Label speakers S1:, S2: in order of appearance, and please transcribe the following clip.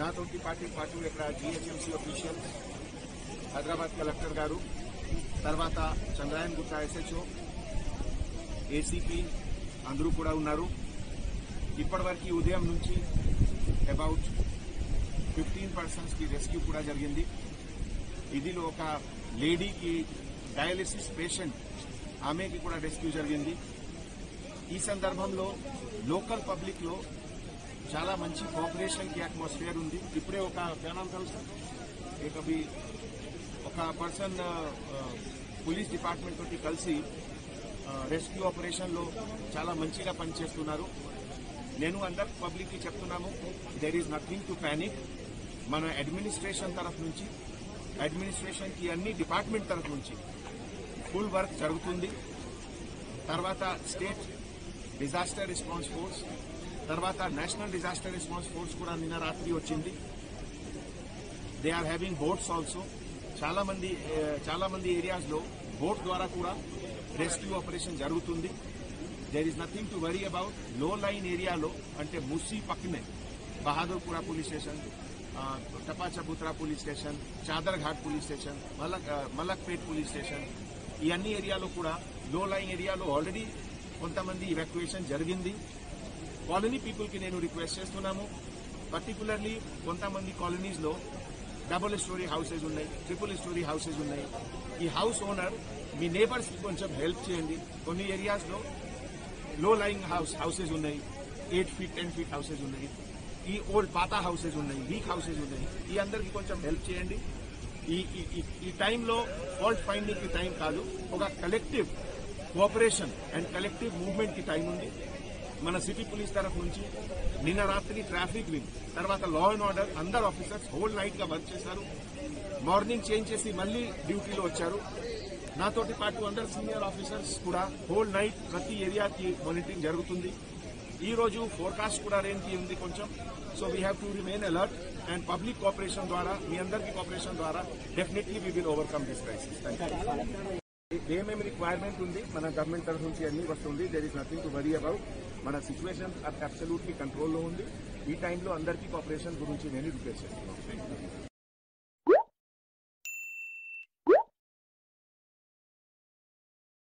S1: నాతోటి పార్టీ పాటు ఇక్కడ జిహెచ్ఎంసీ అఫీషియల్ హైదరాబాద్ కలెక్టర్ గారు తర్వాత చంద్రాయన్ గుట్ట ఎస్హెచ్ఓ ఏసీపీ అందరూ కూడా ఉన్నారు ఇప్పటివరకు ఈ ఉదయం నుంచి అబౌట్ ఫిఫ్టీన్ పర్సన్స్ కి రెస్క్యూ కూడా జరిగింది ఇదిలో ఒక లేడీకి డయాలిసిస్ పేషెంట్ ఆమెకి కూడా రెస్క్యూ జరిగింది ఈ సందర్భంలో లోకల్ పబ్లిక్ లో చాలా మంచి కోఆపరేషన్ కి అట్మాస్ఫియర్ ఉంది ఇప్పుడే ఒక ప్యానం తెలుసు एक अभी ఒక పర్సన్ పోలీస్ డిపార్ట్మెంట్ తోటి కలిసి రెస్క్యూ ఆపరేషన్ లో చాలా మంచిగా పనిచేస్తున్నారు నేను అందరు పబ్లిక్ కి చెప్తున్నాను there is nothing to panic మన అడ్మినిస్ట్రేషన్ తరఫు నుంచి అడ్మినిస్ట్రేషన్ కి అన్ని డిపార్ట్మెంట్ తరఫు నుంచి ఫుల్ వర్క్ జరుగుతుంది తర్వాత స్టేట్ డిజాస్టర్ రెస్పాన్స్ ఫోర్స్ తర్వాత నేషనల్ డిజాస్టర్ రెస్పాన్స్ ఫోర్స్ కూడా నిన్న రాత్రి వచ్చింది they are having boats also చాలా మంది ఏ, చాలా మంది ఏరియాస్ లో బోట్ ద్వారా కూడా రెస్క్యూ ఆపరేషన్ జరుగుతుంది there is nothing to worry about low line ఏరియాలో అంటే ముస్సి పక్కనే బహాదూర్పుర పోలీస్ స్టేషన్ ఆ, Tappachabutra police station Chaderghat police station Malak ఆ, మలక్పేట్ పోలీస్ స్టేషన్ ఈ అన్ని ఏరియాలో కూడా లో లైన్ ఏరియాలో ఆల్రెడీ కొంతమంది ఇవాక్యుయేషన్ జరిగింది కాలనీ పీపుల్ కి నేను రిక్వెస్ట్ చేస్తున్నాము పర్టికులర్లీ కొంతమంది కాలనీస్ లో డబుల్ స్టోరీ హౌసెస్ ఉన్నాయి ట్రిపుల్ స్టోరీ హౌసెస్ ఉన్నాయి ఈ హౌస్ ఓనర్ మీ నేబర్స్ కి కొంచెం హెల్ప్ చేయండి కొన్ని ఏరియాస్ లో లో లైంగ్ హౌస్ హౌసెస్ ఉన్నాయి eight feet ten feet houses ఉన్నాయి ఈ ఓల్డ్ పాత హౌసెస్ ఉన్నాయి వీక్ హౌసెస్ ఉన్నాయి ఈ అందరికి కొంచెం హెల్ప్ చేయండి ఈ ఈ- ఈ- ఈ టైంలో ఫాల్ట్ ఫైండింగ్ కి టైం కాదు ఒక collective cooperation and collective movement కి టైం ఉంది మన సిటీ పోలీస్ తరఫు నుంచి నిన్న రాత్రి ట్రాఫిక్ వింగ్ తర్వాత లా అండ్ ఆర్డర్ అందరు ఆఫీసర్స్ హోల్ నైట్ గా వర్క్ చేశారు మార్నింగ్ చేంజ్ చేసి మళ్ళీ డ్యూటీలో వచ్చారు నాతోటి పాటు అందరు సీనియర్ ఆఫీసర్స్ కూడా హోల్ నైట్ ప్రతి ఏరియాకి మానిటరింగ్ జరుగుతుంది ఈ రోజు ఫోర్కాస్ట్ కూడా రేంజ్ కి ఉంది కొంచెం so we have to remain alert and public cooperation ద్వారా మీ అందరికి కోఆపరేషన్ ద్వారా definitely we will overcome this crisis ఏమేమి రిక్వైర్మెంట్ ఉంది మన గవర్నమెంట్ తరఫు నుంచి అన్ని వస్తుంది there is nothing to worry about మన సిచ్యువేషన్ అబ్సల్యూట్లీ కంట్రోల్లో ఉంది ఈ టైంలో అందరికీ కోఆపరేషన్ గురించి నేను రిక్వెస్ట్ చేస్తున్నాను